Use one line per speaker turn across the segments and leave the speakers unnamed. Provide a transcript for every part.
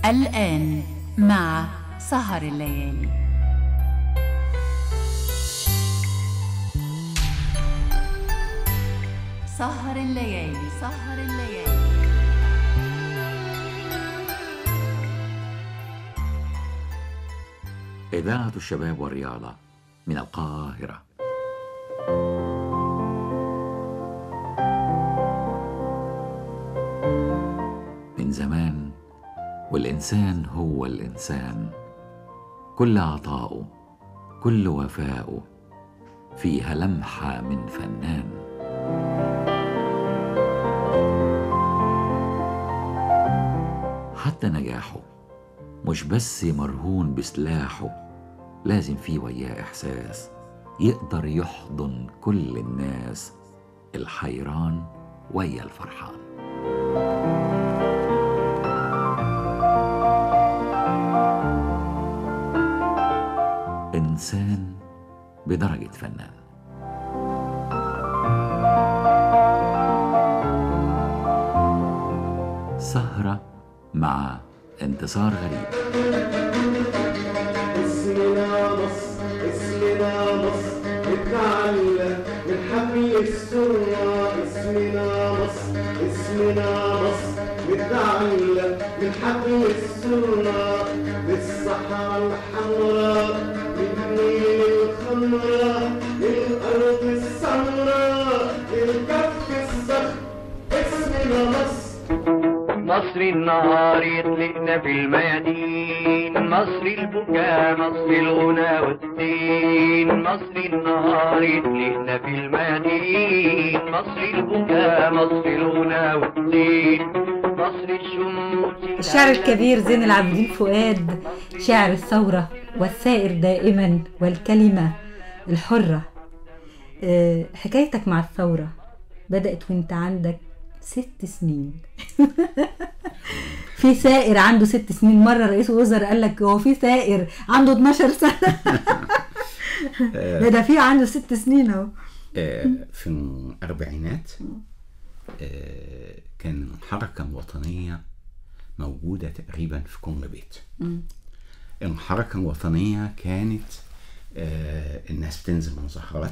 الآن مع سهر الليالي سهر الليالي سهر الليالي
إذاعة الشباب والرياضة من القاهرة من زمان والإنسان هو الإنسان كل عطاؤه كل وفاؤه فيها لمحة من فنان حتى نجاحه مش بس مرهون بسلاحه لازم فيه وياه إحساس يقدر يحضن كل الناس الحيران ويا الفرحان إنسان بدرجة فنان سهرة مع انتصار غريب
اسمنا مصر اسمنا مصر نتعلق من حبل السرة اسمنا مصر اسمنا مصر نتعلق من حبل السرة للصحراء الحمراء للنيل الخضراء للأرض السمراء للكف الصخر اسمنا مصر
مصر النهار يطلقنا في الميادين مصر البكاء مصر الغنى والدين مصر النهار يطلقنا في الميادين مصر البكاء مصر الغنى والدين مصر الشموس
الشاعر الكبير زين العابدين فؤاد شاعر الثورة والثائر دائما والكلمة الحرة آه، حكايتك مع الثورة بدأت وانت عندك ست سنين في ثائر عنده ست سنين مرة رئيس الوزراء قال لك هو في ثائر عنده 12 سنة لا ده في عنده ست سنين اهو
آه، في الأربعينات آه، كان الحركة الوطنية موجودة تقريبا في كل بيت الحركة الوطنية كانت آه، الناس بتنزل مظاهرات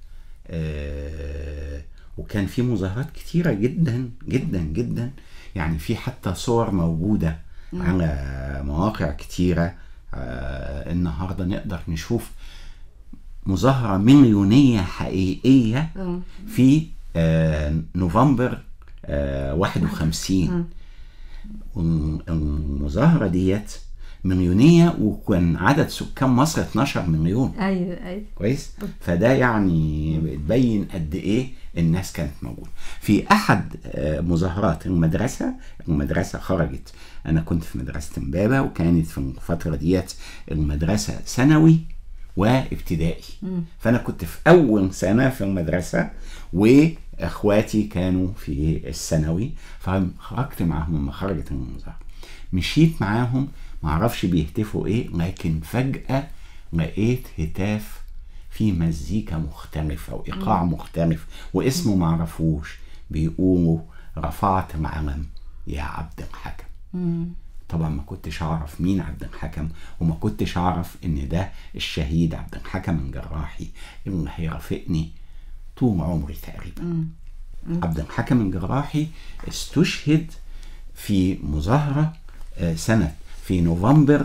آه، وكان في مظاهرات كتيرة جدا جدا جدا يعني في حتى صور موجودة على مواقع كتيرة آه، النهاردة نقدر نشوف مظاهرة مليونية حقيقية
آه.
في آه، نوفمبر آه، 51 والم- المظاهرة ديت مليونية وكان عدد سكان مصر 12 مليون
ايوه ايوه
كويس فده يعني بتبين قد ايه الناس كانت موجوده في احد آه، مظاهرات المدرسه المدرسه خرجت انا كنت في مدرسه امبابه وكانت في الفتره ديت المدرسه ثانوي وابتدائي فانا كنت في اول سنه في المدرسه واخواتي كانوا في الثانوي فخرجت معاهم لما خرجت المظاهره مشيت معاهم معرفش بيهتفوا ايه لكن فجاه لقيت هتاف في مزيكا مختلفة وإيقاع مختلف واسمه معرفوش بيقولوا رفعت العلم يا عبد الحكم طبعا ما كنتش اعرف مين عبد الحكم وما كنتش اعرف ان ده الشهيد عبد الحكم الجراحي اللي هيرافقني طول عمري تقريبا عبد الحكم الجراحي استشهد في مظاهرة آه، سنة في نوفمبر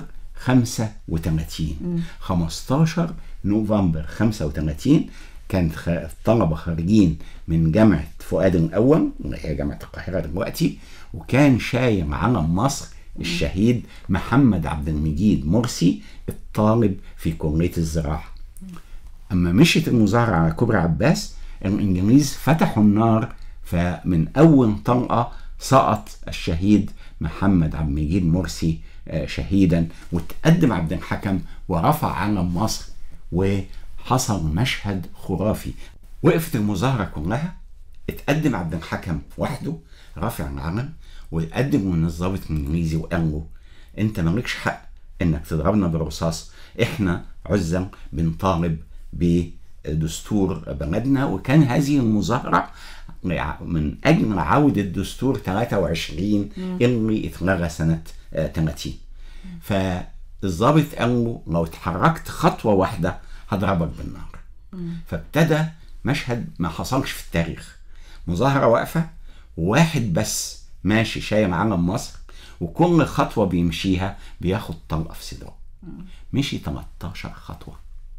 35 15 نوفمبر 35 كانت خ- الطلبة خارجين من جامعة فؤاد الأول اللي هي جامعة القاهرة دلوقتي وكان شايل علم مصر الشهيد محمد عبد المجيد مرسي الطالب في كلية الزراعة اما مشيت المظاهره على كوبري عباس الانجليز فتحوا النار فمن اول طلقه سقط الشهيد محمد عبد المجيد مرسي آه، شهيدا وتقدم عبد الحكم ورفع علم مصر وحصل مشهد خرافي وقفت المظاهره كلها اتقدم عبد الحكم وحده رافع العلم وقدم من الضابط الانجليزي وقال له انت مالكش حق انك تضربنا بالرصاص احنا عزا بنطالب دستور بلدنا وكان هذه المظاهرة من أجل عودة دستور 23 اللي اتلغى سنة آه، 30 فالضابط قال له لو اتحركت خطوة واحدة هضربك بالنار فابتدى مشهد ما حصلش في التاريخ مظاهرة واقفة واحد بس ماشي شايل علم مصر وكل خطوة بيمشيها بياخد طلقة في صدره مشي 13 خطوة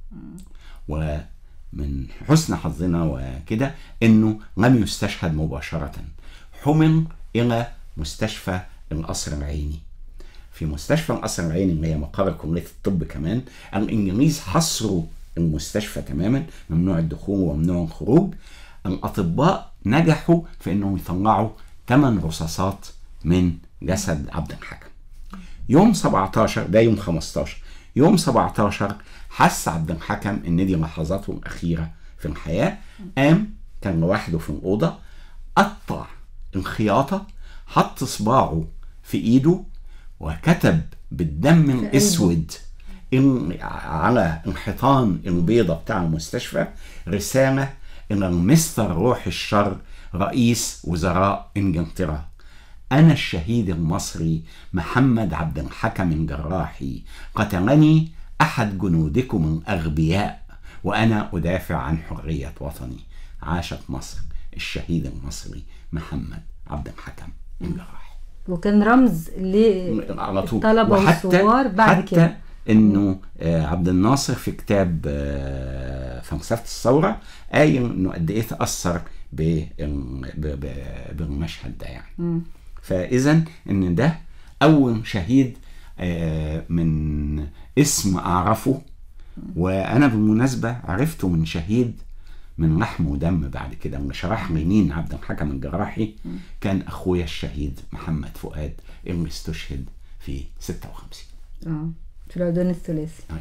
ومن حسن حظنا وكده انه لم يستشهد مباشرة حمل الى مستشفى القصر العيني في مستشفى القصر العيني اللي هي مقر كلية الطب كمان الانجليز حصروا المستشفى تماما ممنوع الدخول وممنوع الخروج الاطباء نجحوا في انهم يطلعوا 8 رصاصات من جسد عبد الحكم يوم 17 ده يوم 15 يوم 17 حس عبد الحكم ان دي لحظاته الاخيره في الحياه قام كان لوحده في الاوضه قطع الخياطه حط صباعه في ايده وكتب بالدم الاسود إن على الحيطان البيضة بتاع المستشفى رسالة إلى المستر روح الشر رئيس وزراء إنجلترا أنا الشهيد المصري محمد عبد الحكم الجراحي قتلني أحد جنودكم الأغبياء وأنا أدافع عن حرية وطني عاشت مصر الشهيد المصري محمد عبد الحكم الجراحي
وكان رمز
على طول
للطلبة والثوار بعد
حتى
كده
انه آه، عبد الناصر في كتاب آه، فلسفه الثوره قايل انه قد ايه تاثر ب- ب- ب- بالمشهد ده يعني فاذا ان ده اول شهيد آه، من اسم اعرفه وانا بالمناسبه عرفته من شهيد من لحم ودم بعد كده اللي شرح لي مين عبد الحكم الجراحي كان اخويا الشهيد محمد فؤاد اللي استشهد في 56
اه في العدوان الثلاثي
ايوه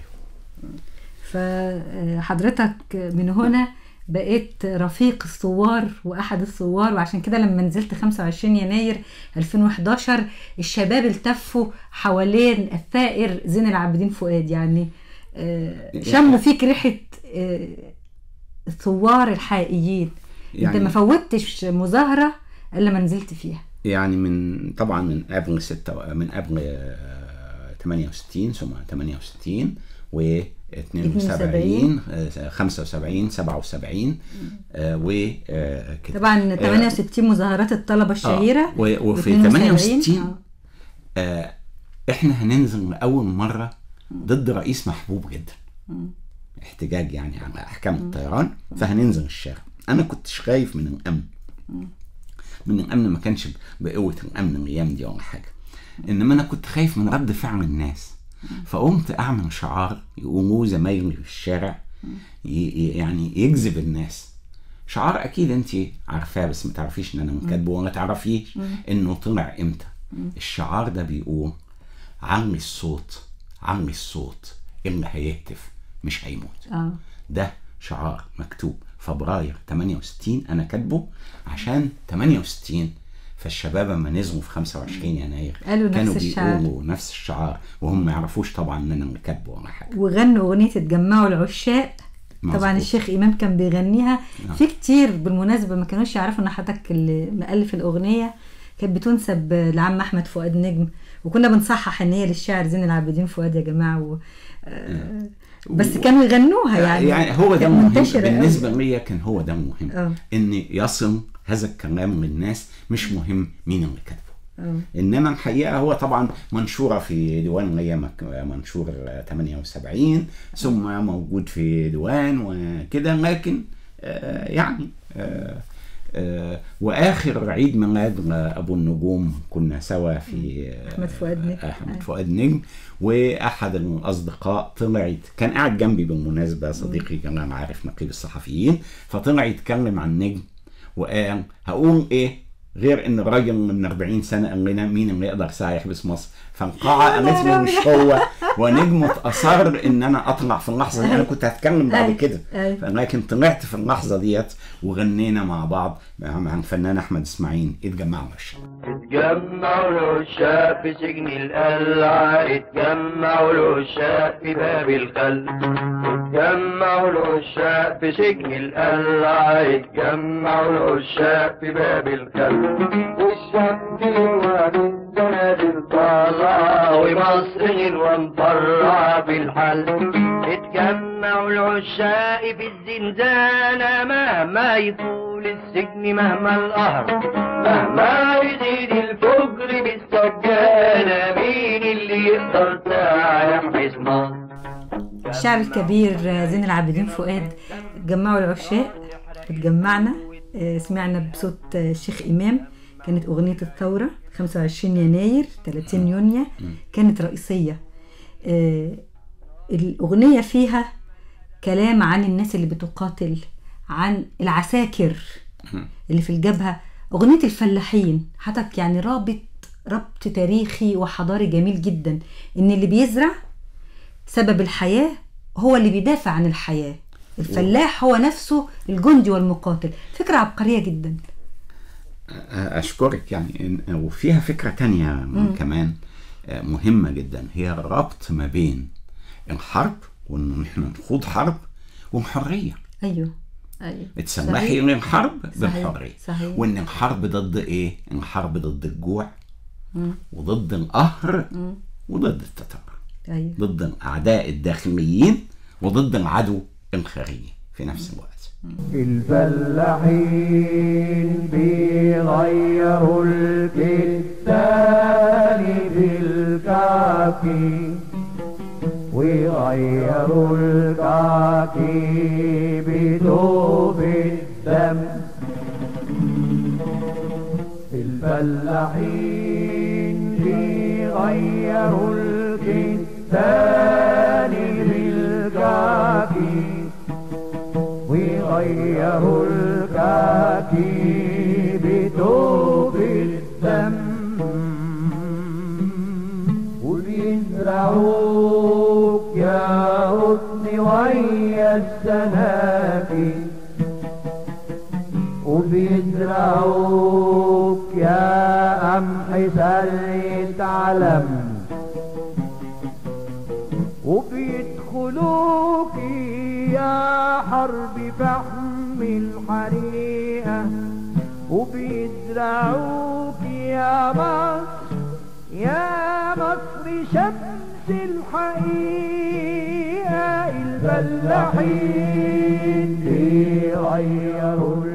فحضرتك من هنا بقيت رفيق الثوار واحد الثوار وعشان كده لما نزلت 25 يناير 2011 الشباب التفوا حوالين الثائر زين العابدين فؤاد يعني آه، شموا فيك ريحه آه، الثوار الحقيقيين انت
يعني-
ما فوتش مظاهره الا ما نزلت فيها
يعني من طبعا من قبل ستة من قبل آه، 68 ثم 68 و 72 آه، 75 77 آه، و آه، كده
طبعا 68 مظاهرات الطلبه الشهيره
آه، و- وفي
72
68
آه.
آه، احنا هننزل لاول مره ضد رئيس محبوب جدا احتجاج يعني على احكام الطيران فهننزل الشارع انا كنتش خايف من الامن من الامن ما كانش بقوه الامن الايام دي ولا حاجه انما انا كنت خايف من رد فعل الناس فقمت اعمل شعار يقوموه زمايلي في الشارع ي- ي- يعني يجذب الناس شعار اكيد انت عارفاه بس ما تعرفيش ان انا كاتبه ولا تعرفيش انه طلع امتى الشعار ده بيقول علي الصوت علي الصوت اللي هيهتف مش هيموت
اه
ده شعار مكتوب فبراير 68 انا كاتبه عشان 68 فالشباب لما نزلوا في 25 يناير
قالوا نفس
كانوا
الشعار.
بيقولوا نفس الشعار وهم ما يعرفوش طبعا ان انا اللي كاتبه ولا حاجه
وغنوا اغنيه اتجمعوا العشاق طبعا
مظبوط.
الشيخ امام كان بيغنيها
نعم.
في كتير بالمناسبه ما كانوش يعرفوا ان حضرتك اللي مؤلف الاغنيه كانت بتنسب لعم احمد فؤاد نجم وكنا بنصحح ان هي للشاعر زين العابدين فؤاد يا جماعه و... آه، بس كانوا يغنوها يعني
يعني هو ده
كانت
مهم
منتشرة أوي.
بالنسبه لي كان هو ده مهم
آه.
ان يصل هذا الكلام للناس مش مهم مين اللي كاتبه
آه.
انما الحقيقه هو طبعا منشوره في ديوان اللي هي مك- منشور 78 ثم موجود في ديوان وكده لكن آه، يعني آه، آه، واخر عيد ميلاد ابو النجوم كنا سوا في آه،
أحمد فؤاد نجم.
احمد فؤاد نجم واحد الاصدقاء طلع يت- كان قاعد جنبي بالمناسبه صديقي كان عارف نقيب الصحفيين فطلع يتكلم عن نجم وقال هقول ايه غير ان الراجل من 40 سنه قال لنا مين اللي يقدر ساعه يحبس مصر فالقاعه قالت له مش هو ونجم اصر ان انا اطلع في اللحظه دي انا كنت هتكلم بعد
أيوة.
كده
أيوة.
لكن طلعت في اللحظه ديت وغنينا مع بعض مع الفنان احمد اسماعيل اتجمعنا الشباب
اتجمعوا العشاق في سجن القلعة اتجمعوا العشاق في باب القلب اتجمعوا العشاق في سجن القلعة اتجمعوا العشاق في باب الخلق والشمس الواد الزنادل طالعة ومصر غلوة مطرعة في الحل اتجمعوا العشاق في الزنزانة مهما يطول السجن مهما القهر مهما يزيد الفجر بالسجانة مين اللي يقدر تعالى يحبس مصر
الشاعر الكبير زين العابدين فؤاد جمعوا العشاق اتجمعنا آه، سمعنا بصوت آه، الشيخ إمام كانت أغنية الثورة 25 يناير 30 يونيو كانت رئيسية آه، الأغنية فيها كلام عن الناس اللي بتقاتل عن العساكر اللي في الجبهة أغنية الفلاحين حضرتك يعني رابط ربط تاريخي وحضاري جميل جدا إن اللي بيزرع سبب الحياة هو اللي بيدافع عن الحياة الفلاح هو نفسه الجندي والمقاتل فكرة عبقرية جدا
اشكرك يعني إن- وفيها فكره تانية من كمان آه، مهمه جدا هي ربط ما بين الحرب وان احنا نخوض حرب والحريه
أيوه أيوه
تسمحي
صحيح.
ان الحرب
صحيح.
بالحريه
صحيح.
وان الحرب ضد ايه؟ ان الحرب ضد الجوع وضد القهر وضد التتار
أيوه
ضد الاعداء الداخليين وضد العدو الخارجي في نفس الوقت
الفلاحين بيغيروا الكتان بالكعكي ويغيروا الكعكي بدوب الدم الفلاحين بيغيروا الكتان بالكعكي ويغيروا الكاكي بدوب الدم وبيزرعوك يا غصن ويا السنابي وبيزرعوك يا قمح سرية علم وبيدخلوك يا حرب فحم الحريقة وبيزرعوك يا مصر يا مصر شمس الحقيقة الفلاحين بيغيروا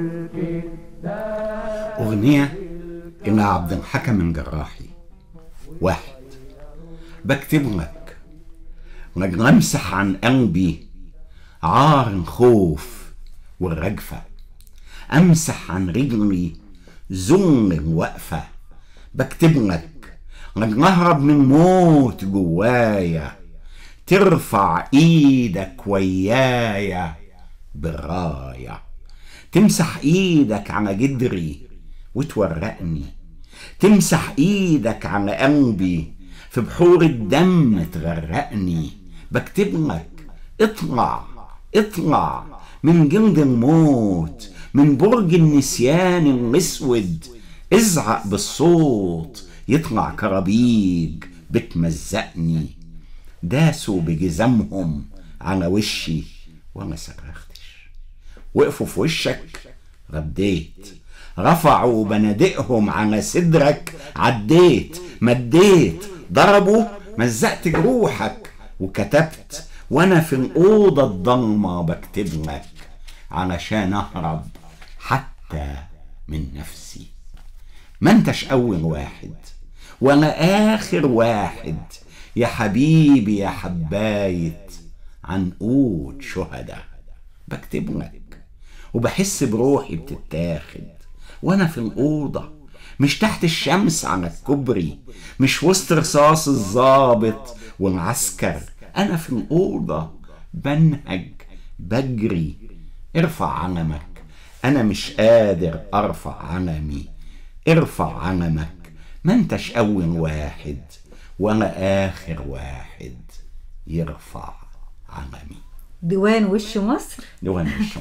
الكتاب
أغنية إلى عبد الحكم الجراحي واحد بكتب لك لك امسح عن قلبي عار الخوف والرجفة امسح عن رجلي ذل الوقفة بكتب لك لك نهرب من موت جوايا ترفع ايدك ويايا بالرايه تمسح ايدك على جدري وتورقني تمسح ايدك على قلبي في بحور الدم تغرقني بكتب لك اطلع اطلع من جلد الموت من برج النسيان الاسود ازعق بالصوت يطلع كرابيج بتمزقني داسوا بجزمهم على وشي وانا صرختش وقفوا في وشك رديت رفعوا بنادقهم على صدرك عديت مديت ضربوا مزقت جروحك وكتبت وانا في الاوضه الضلمه بكتب لك علشان اهرب حتى من نفسي ما انتش اول واحد ولا اخر واحد يا حبيبي يا حبايت عنقود شهداء بكتب لك وبحس بروحي بتتاخد وانا في الاوضه مش تحت الشمس على الكوبري مش وسط رصاص الظابط والعسكر انا في الاوضه بنهج بجري ارفع علمك انا مش قادر ارفع علمي ارفع علمك ما انتش اول واحد ولا اخر واحد يرفع علمي
ديوان وش مصر
ديوان وش مصر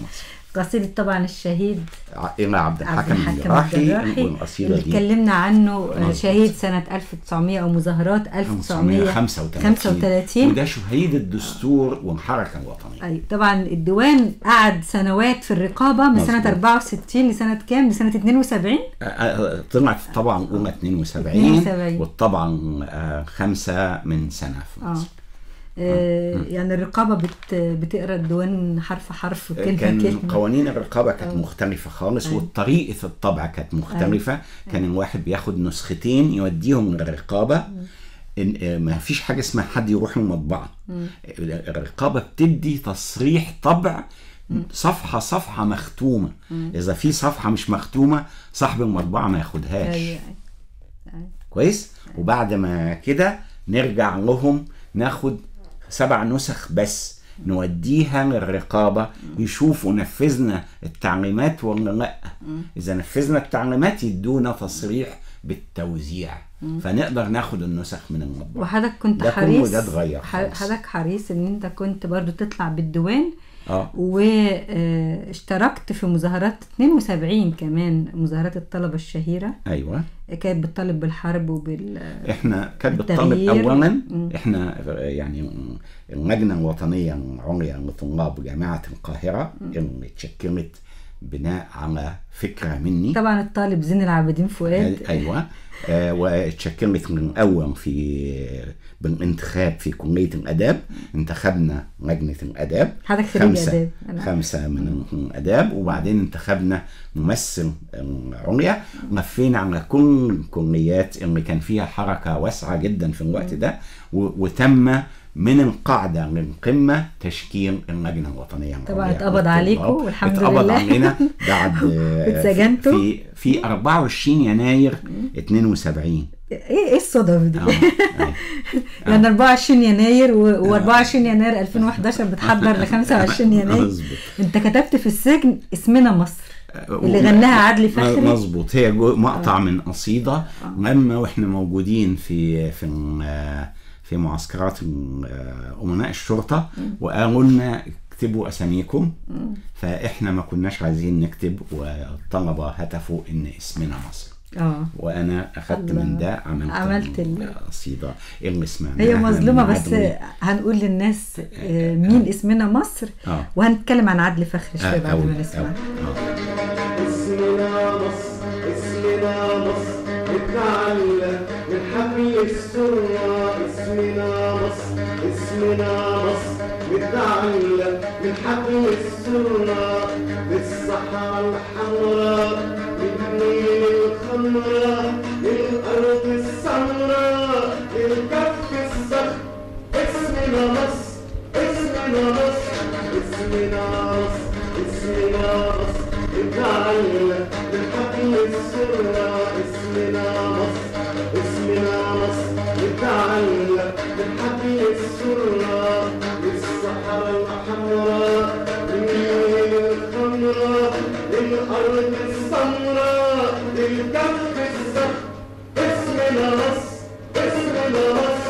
قصيدة طبعا الشهيد
إلى عبد
عبد
الحكم
الحكم
الجراحي
الجراحي
والقصيدة
اللي
دي
اتكلمنا عنه آه،
مظبوط.
شهيد سنة 1900 أو مظاهرات 1935
وده شهيد الدستور والحركة الوطنية
أي طبعا الديوان قعد سنوات في الرقابة من سنة
مظبوط.
64 لسنة كام؟ لسنة 72
آه، آه، طلعت طبعا أولى 72
72.
والطبعا آه، خمسة من سنة في
اه
مصر
آه، يعني الرقابة بت بتقرا الديوان حرف حرف كلمة
كان
كلمة
قوانين الرقابه كانت
آه.
مختلفه خالص
أيوة.
وطريقه الطبع كانت مختلفه كان الواحد بياخد نسختين يوديهم للرقابه إن آه، ما فيش حاجه اسمها حد يروح المطبعه الرقابه بتدي تصريح طبع صفحه صفحه مختومه اذا في صفحه مش مختومه صاحب المطبعه ما ياخدهاش
أيوة.
كويس وبعد ما كده نرجع لهم ناخد سبع نسخ بس نوديها للرقابة يشوفوا نفذنا التعليمات ولا لا إذا نفذنا التعليمات يدونا تصريح بالتوزيع فنقدر ناخد النسخ من المطبعة
وحضرتك كنت
ده كله
حريص
ده اتغير
ح-
خالص.
حضرتك حريص ان انت كنت برضو تطلع بالديوان
اه
واشتركت في مظاهرات 72 كمان مظاهرات الطلبة الشهيرة
ايوه
كانت بتطالب بالحرب وبال
احنا كانت بتطالب
التغيير.
اولا
مم.
احنا يعني اللجنه الوطنيه العليا لطلاب جامعه القاهره اللي اتشكلت بناء على فكره مني
طبعا الطالب زين العابدين فؤاد
ايوه آه واتشكلت من الاول في بالانتخاب في كليه الاداب انتخبنا لجنه الاداب
حضرتك خريج
خمسة
آداب. أنا
خمسة من الآداب وبعدين انتخبنا ممثل عليا لفينا على كل الكليات اللي كان فيها حركة واسعة جدا في الوقت ده و- وتم من القاعدة للقمة تشكيل اللجنة الوطنية
طبعا
العليا
اتقبض
للطلاب.
عليكم والحمد
اتقبض
لله.
علينا بعد آه،
اتسجنتوا؟
في في 24 يناير 72
ايه ايه الصدف دي؟
آه، أيوة.
يعني 24 يناير و24 يناير 2011 بتحضر ل 25 يناير
مظبوط.
انت كتبت في السجن اسمنا مصر اللي
و-
غناها عدلي فخري
مظبوط هي جو- مقطع من قصيده لما واحنا موجودين في في ال- في معسكرات ال- امناء الشرطه وقالوا لنا اكتبوا اساميكم فاحنا ما كناش عايزين نكتب والطلبه هتفوا ان اسمنا مصر
اه
وانا اخدت
الله.
من ده عملت
عملت ال-
القصيده اللي اسمها
هي مظلومه بس هنقول للناس آه، مين اسمنا مصر
اه
وهنتكلم عن عدلي فخري شويه بعد
أوي،
ما نسمع
أوي، آه.
اسمنا مصر اسمنا مصر نتعلق من حبل السرة اسمنا مصر اسمنا مصر نتعلق من حبل السرة للصحراء الحمراء للنيل الخضراء للأرض السمراء للكف الصخر اسمنا مصر اسمنا مصر اسمنا مصر اسمنا مصر نتعلق من حبل السرة اسمنا مصر اسمنا مصر نتعلق من حبل السرة للصحراء الحمراء للنيل الخضراء للأرض السمراء للكف الزهر اسمنا مصر اسمنا مصر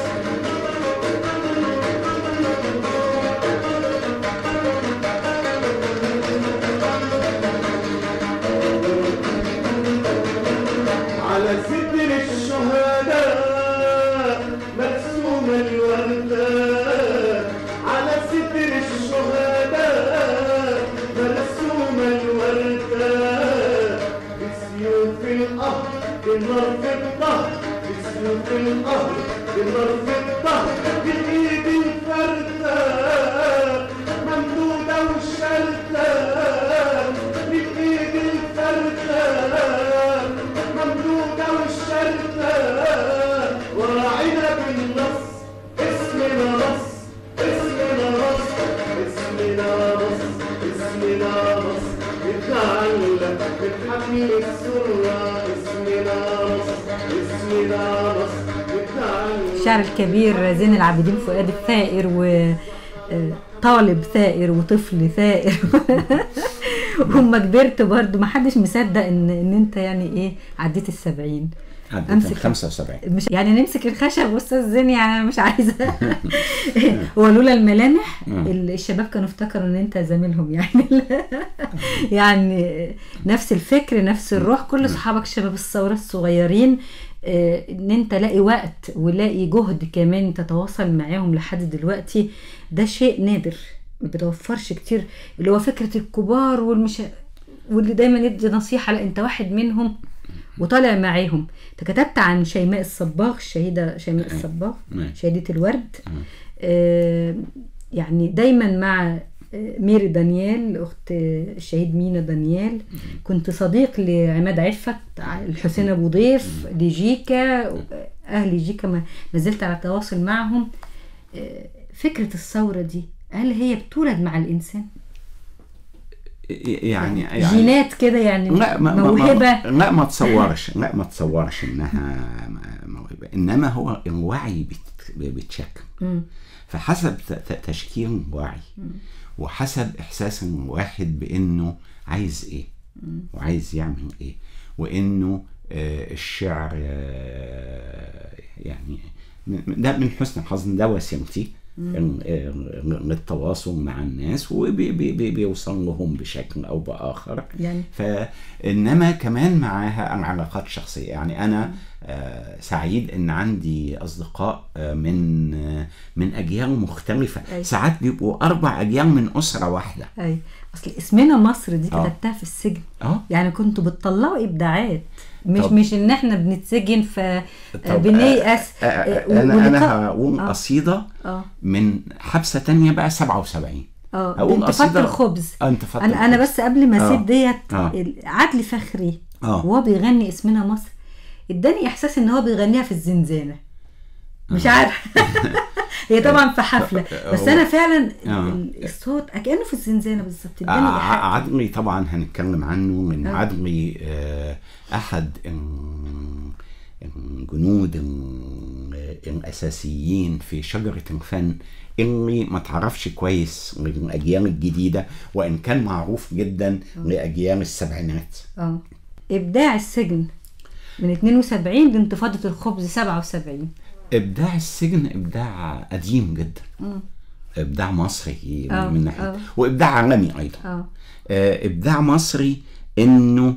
على ستر الشهداء مرسوم الوردة على ستر الشهداء مرسوم الوردة بسيوف القهر بالنار في الظهر بسيوف القهر بالنار في الظهر بالإيد الفردة ممدودة وشردة بالإيد الفردة ممدودة والشردة وراعينا بالنص اسمنا مصر اسمنا مصر اسمنا مصر اسمنا مصر نتعلق من حمل السرة اسمنا مصر اسمنا مصر نتعلق
الشاعر الكبير زين العابدين فؤاد الثائر و آه، طالب ثائر وطفل ثائر وهم كبرت برضو ما حدش مصدق ان ان انت يعني ايه عديت السبعين
عدت
امسك
75
مش يعني نمسك الخشب استاذ زين يعني أنا مش عايزه هو لولا الملامح ال- الشباب كانوا افتكروا ان انت زميلهم يعني يعني نفس الفكر نفس الروح كل اصحابك شباب الثوره الصغيرين آه، ان انت لاقي وقت ولاقي جهد كمان تتواصل معاهم لحد دلوقتي ده شيء نادر ما بيتوفرش كتير اللي هو فكره الكبار والمش واللي دايما يدي نصيحه لا انت واحد منهم وطالع معاهم انت كتبت عن شيماء الصباغ الشهيده شيماء الصباغ
نعم.
شهيده الورد آه يعني دايما مع آه، ميري دانيال اخت الشهيد مينا دانيال كنت صديق لعماد عفت الحسين ابو ضيف لجيكا اهل جيكا ما ما زلت على تواصل معهم آه، فكره الثوره دي هل هي بتولد مع الانسان
يعني يعني
جينات كده يعني
لا ما
موهبه
ما لا ما تصورش لا ما تصورش انها موهبه انما هو الوعي بت- بيتشكل
مم.
فحسب ت- ت- تشكيل الوعي وحسب احساس الواحد بانه عايز ايه وعايز يعمل ايه وانه آه، الشعر آه، يعني من- ده من حسن الحظ إن ده وسيلتي ال- ال- للتواصل مع الناس وبيوصل لهم بشكل او باخر
يعني
فانما كمان معاها العلاقات الشخصيه يعني انا آه، سعيد ان عندي اصدقاء آه، من آه، من اجيال مختلفه
أي.
ساعات بيبقوا اربع اجيال من اسره واحده
اي اصل اسمنا مصر دي
آه.
كتبتها في السجن
اه
يعني كنتوا بتطلعوا ابداعات مش
طب.
مش ان احنا بنتسجن ف
طب،
بنيأس
آه، آه، انا
ولقاء-
انا هقول
آه.
قصيده
اه
من حبسه تانية بقى 77
اه
أقول
انتفاضة
قصيدة-
الخبز
آه، انتفاضة
انا انا
الخبز.
بس قبل ما
آه.
اسيب ديت
آه.
ال- عدلي فخري
آه.
وهو بيغني اسمنا مصر اداني احساس ان هو بيغنيها في الزنزانه مش عارف هي طبعا في حفله بس
هو-
انا فعلا
آه.
ال- الصوت كانه في الزنزانه بالظبط اداني
ع-
ايحاء
عدلي طبعا هنتكلم عنه من
آه.
عدلي آه، احد ال- الجنود ال- الاساسيين في شجره الفن اللي ما تعرفش كويس للاجيال الجديده وان كان معروف جدا لاجيال السبعينات
اه ابداع السجن من 72 لانتفاضه الخبز 77
ابداع السجن ابداع قديم جدا ابداع مصري
آه،
من ناحيه
آه.
وابداع عالمي ايضا
اه
آه، ابداع مصري انه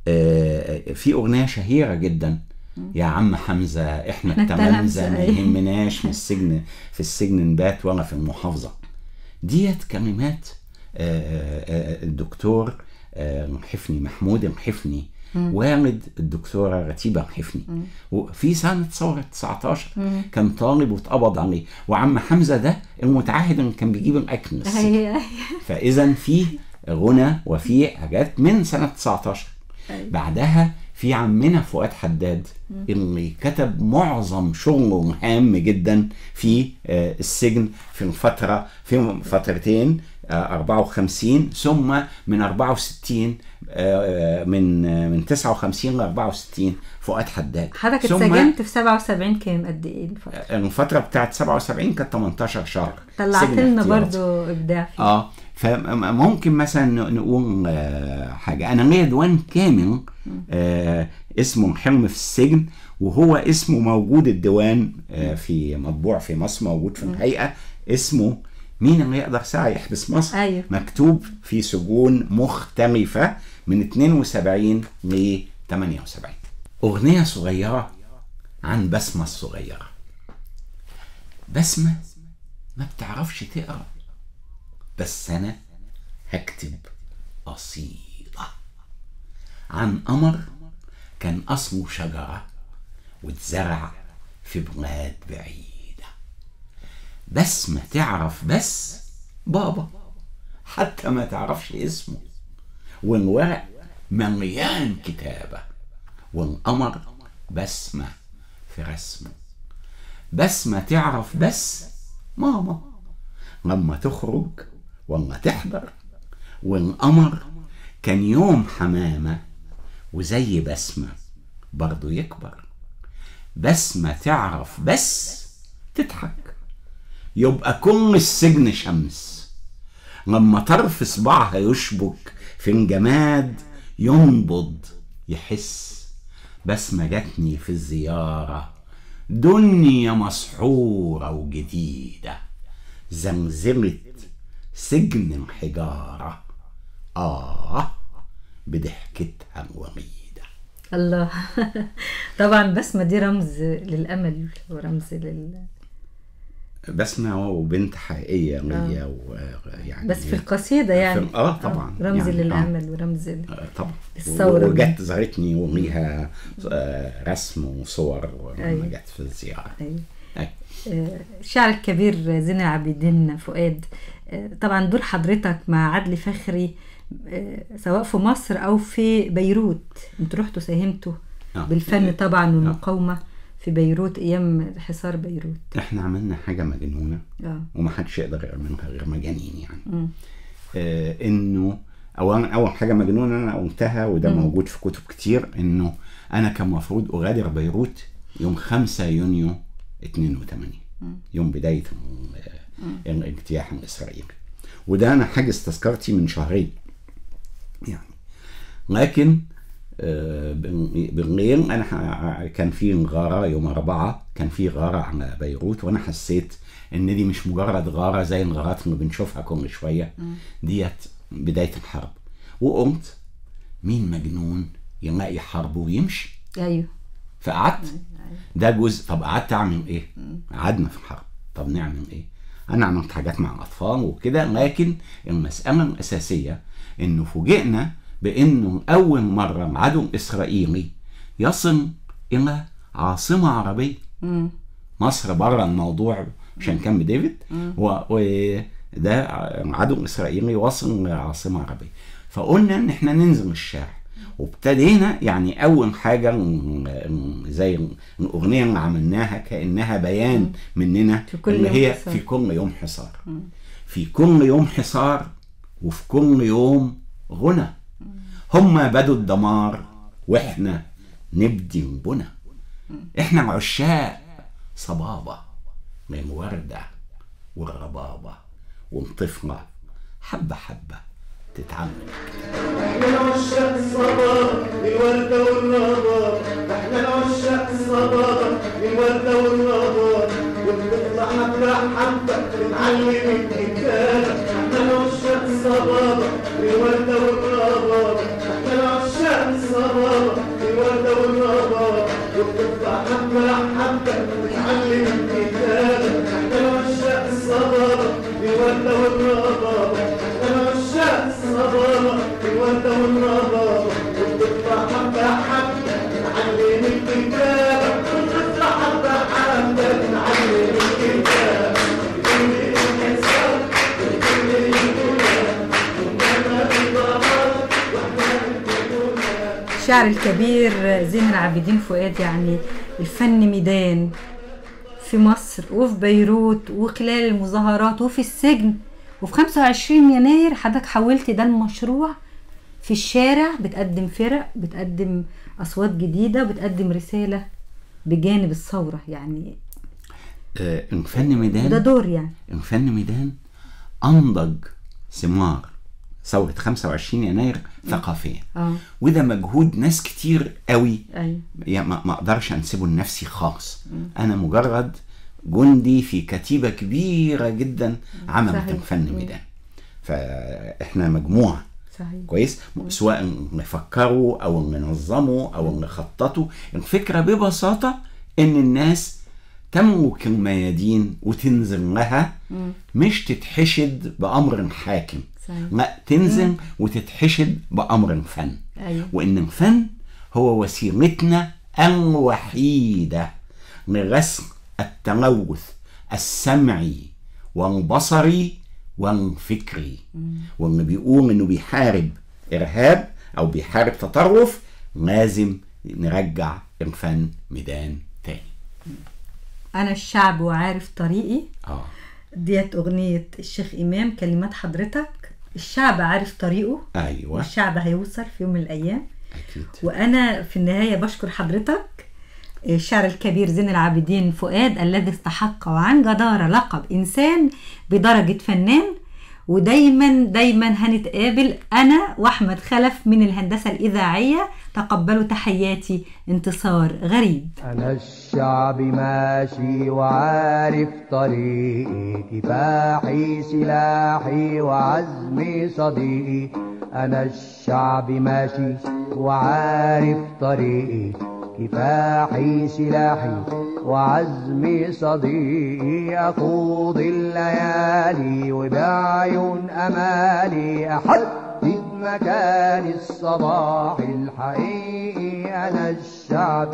آه، في اغنيه شهيره جدا يا عم حمزه احنا
إحنا
التلامذه
التلامذة،
ما
أيوة.
يهمناش من السجن في السجن نبات ولا في المحافظه ديت كلمات آه، آه، الدكتور آه، الحفني محمود الحفني والد الدكتوره رتيبه الحفني وفي سنه ثوره 19 كان طالب واتقبض عليه وعم حمزه ده المتعهد اللي كان بيجيب الاكل من السجن
هي
فاذا في غنى وفي حاجات من سنه 19 بعدها في عمنا فؤاد حداد اللي كتب معظم شغله الهام جدا في آه، السجن في الفتره في فترتين آه، 54 ثم من 64 آه، آه، من آه، من 59 ل 64 فؤاد حداد
حضرتك
ثم
اتسجنت في 77 كام قد ايه الفترة؟
الفتره بتاعت 77 كانت 18 شهر
طلعت
سجن
لنا
احتياطي.
برضو ابداع فيه
اه فممكن مثلا ن- نقول آه، حاجه انا ليا ديوان كامل آه، اسمه حلم في السجن وهو اسمه موجود الديوان آه، في مطبوع في مصر موجود في الهيئه اسمه مين اللي يقدر ساعه يحبس مصر
أيوة.
مكتوب في سجون مختلفه من 72 ل 78 اغنيه صغيره عن بسمه الصغيره بسمه ما بتعرفش تقرا بس انا هكتب قصيده عن قمر كان اصله شجره واتزرع في بلاد بعيده بس ما تعرف بس بابا حتى ما تعرفش اسمه والورق مليان كتابه والقمر بسمه في رسمه بس ما تعرف بس ماما لما تخرج ولا تحضر والقمر كان يوم حمامة وزي بسمة برضو يكبر بسمة تعرف بس تضحك يبقى كل السجن شمس لما طرف صباعها يشبك في الجماد ينبض يحس بسمة جاتني في الزيارة دنيا مسحورة وجديدة زمزمة سجن حجارة آه بضحكتها الوميدة
الله طبعا بسمة دي رمز للأمل ورمز لل
بسمة وبنت حقيقية ليا ويعني
بس في القصيدة يعني
في- آه طبعا.
رمز
يعني آه.
للأمل ورمز ل-
آه، طبعا
الثورة دي.
وجت زارتني وليها آه، رسم وصور
أيوة.
لما جت في الزيارة
أيوة.
أيوة.
آه، الشاعر الكبير زين العابدين فؤاد آه، طبعا دور حضرتك مع عدلي فخري آه، سواء في مصر او في بيروت انتوا رحتوا ساهمتوا
آه.
بالفن طبعا والمقاومه في بيروت ايام حصار بيروت
احنا عملنا حاجة مجنونة
اه
ومحدش يقدر يعملها غير مجانين يعني
مم.
آه انه اولا اول حاجه مجنونه انا قلتها وده
مم.
موجود في كتب كتير انه انا كان المفروض اغادر بيروت يوم 5 يونيو 82 يوم بدايه ال- الاجتياح الاسرائيلي وده انا حاجز تذكرتي من شهرين يعني لكن آه، بال- بالليل انا ح- كان في غاره يوم أربعة كان في غاره على بيروت وانا حسيت ان دي مش مجرد غاره زي الغارات اللي بنشوفها كل شويه ديت بدايه الحرب وقمت مين مجنون يلاقي حرب ويمشي
ايوه
فقعدت ده جزء طب قعدت اعمل ايه؟ قعدنا في الحرب طب نعمل ايه؟ انا عملت حاجات مع الاطفال وكده لكن المساله الاساسيه انه فوجئنا بانه اول مره العدو الاسرائيلي يصل الى عاصمه عربيه
مم.
مصر بره الموضوع عشان كامب ديفيد و- وده عدو اسرائيلي وصل لعاصمه عربيه فقلنا ان احنا ننزل الشارع وابتدينا يعني اول حاجه ال- ال- زي ال- الاغنيه اللي عملناها كانها بيان مننا
في كل
اللي
يوم
هي
حصار.
في كل يوم حصار في كل يوم حصار وفي كل يوم غنى هم بدوا الدمار واحنا نبدي البنى احنا عشاق صبابة من وردة والربابة والطفلة حبة حبة تتعلم
احنا العشاق الصبابة الوردة والرباب احنا العشاق الصبابة الوردة والرباب وبتطلع حبة حبة تتعلم الكتابة احنا العشاق الصبابة الوردة والرباب احنا العشاق الصبابة الوردة والرباب وبتطلع حبة حبة تتعلم الكتابة احنا العشاق الصبابة الوردة والرباب احنا العشاق الصبابة الوردة والرباب وبتطلع حبة حبة نعلم الكتابة وبتطلع حبة حبة نعلم الكتابة كل الحساب وكل الدنيا وإنما بضمان وإحنا الدنيا
الشاعر الكبير زين العابدين فؤاد يعني الفن ميدان في مصر وفي بيروت وخلال المظاهرات وفي السجن وفي 25 يناير حضرتك حولت ده المشروع في الشارع بتقدم فرق بتقدم أصوات جديدة بتقدم رسالة بجانب الثورة يعني
آه، الفن ميدان
ده دور يعني
الفن ميدان انضج ثمار ثورة 25 يناير ثقافيا
اه
وده مجهود ناس كتير قوي
ايوه
يعني ما ما اقدرش انسبه لنفسي خالص انا مجرد جندي في كتيبة كبيرة جدا عملت
صحيح.
الفن
مم.
ميدان فاحنا مجموعة
صحيح
كويس سواء اللي فكروا او اللي نظموا او اللي خططوا الفكره ببساطه ان الناس تملك الميادين وتنزل لها مش تتحشد بامر حاكم
صحيح.
لا تنزل وتتحشد بامر فن
ايوه
وان الفن هو وسيلتنا الوحيده لرسم التلوث السمعي والبصري والفكري واللي بيقول انه بيحارب ارهاب او بيحارب تطرف لازم نرجع الفن ميدان تاني
انا الشعب وعارف طريقي
اه
ديت أغنية الشيخ إمام كلمات حضرتك الشعب عارف طريقه
ايوه
والشعب هيوصل في يوم من الأيام
اكيد
وأنا في النهاية بشكر حضرتك الشاعر الكبير زين العابدين فؤاد الذي استحق وعن جدارة لقب إنسان بدرجة فنان ودايما دايما هنتقابل أنا وأحمد خلف من الهندسة الإذاعية تقبلوا تحياتي انتصار غريب
أنا الشعب ماشي وعارف طريقي كفاحي سلاحي وعزمي صديقي أنا الشعب ماشي وعارف طريقي كفاحي سلاحي وعزمي صديقي أخوض الليالي وبعيون أمالي أحدد مكان الصباح الحقيقي أنا الشعب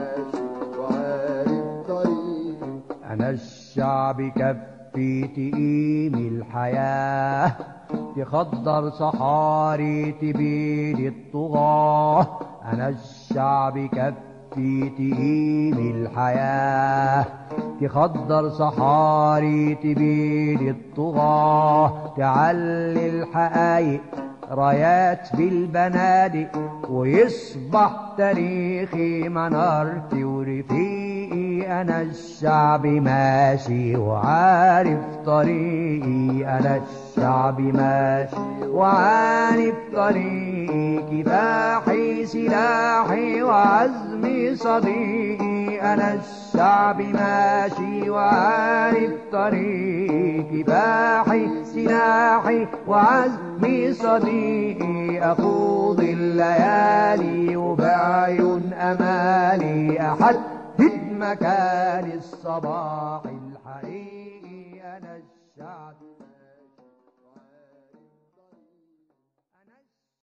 أنا الشعب كفي تقيم الحياة تخضر صحاري تبيد الطغاة أنا الشعب كفي تقيم الحياة تخضر صحاري تبيد الطغاة تعلي الحقايق رايات بالبنادق ويصبح تاريخي منارتي ورفيقي انا الشعب ماشي وعارف طريقي انا الشعب ماشي وعارف طريقي كفاحي سلاحي وعزمي صديقي انا الشعب ماشي وعارف طريقي كفاحي سلاحي وعزمي صديقي أخوض الليالي وبعيون أمالي أحدد مكان الصباح الحقيقي أنا الشعب